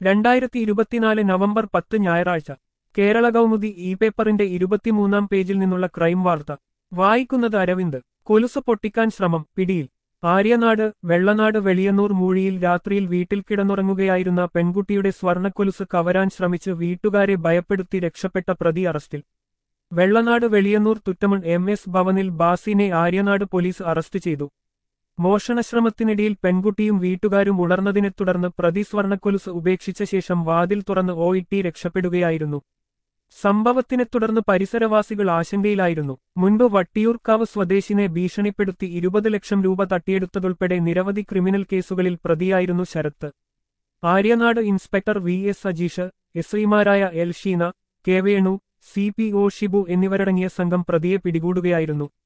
രണ്ടായിരത്തി ഇരുപത്തിനാല് നവംബർ പത്ത് ഞായറാഴ്ച കേരള കൗമുദി ഇ പേപ്പറിന്റെ ഇരുപത്തിമൂന്നാം പേജിൽ നിന്നുള്ള ക്രൈം വാർത്ത വായിക്കുന്നത് അരവിന്ദ് കൊലുസ് പൊട്ടിക്കാൻ ശ്രമം പിടിയിൽ ആര്യനാട് വെള്ളനാട് വെളിയന്നൂർ മൂഴിയിൽ രാത്രിയിൽ വീട്ടിൽ കിടന്നുറങ്ങുകയായിരുന്ന പെൺകുട്ടിയുടെ സ്വർണ്ണക്കൊലുസ് കവരാൻ ശ്രമിച്ച് വീട്ടുകാരെ ഭയപ്പെടുത്തി രക്ഷപ്പെട്ട പ്രതി അറസ്റ്റിൽ വെള്ളനാട് വെളിയന്നൂർ തുറ്റമൺ എം എസ് ഭവനിൽ ബാസിനെ ആര്യനാട് പോലീസ് അറസ്റ്റ് ചെയ്തു മോഷണശ്രമത്തിനിടയിൽ പെൺകുട്ടിയും വീട്ടുകാരും ഉണർന്നതിനെ തുടർന്ന് പ്രതി സ്വർണ്ണക്കൊലുസ് ഉപേക്ഷിച്ച ശേഷം വാതിൽ തുറന്ന് ഓയിട്ടി രക്ഷപ്പെടുകയായിരുന്നു സംഭവത്തിനെ തുടർന്ന് പരിസരവാസികൾ ആശങ്കയിലായിരുന്നു മുൻപ് വട്ടിയൂർക്കാവ് സ്വദേശിനെ ഭീഷണിപ്പെടുത്തി ഇരുപത് ലക്ഷം രൂപ തട്ടിയെടുത്തതുൾപ്പെടെ നിരവധി ക്രിമിനൽ കേസുകളിൽ പ്രതിയായിരുന്നു Sarath Aryanad inspector V S Ajeesh S ഐമാരായ L Sheena K Venu C P O Shibu എന്നിവരടങ്ങിയ സംഘം പ്രതിയെ പിടികൂടുകയായിരുന്നു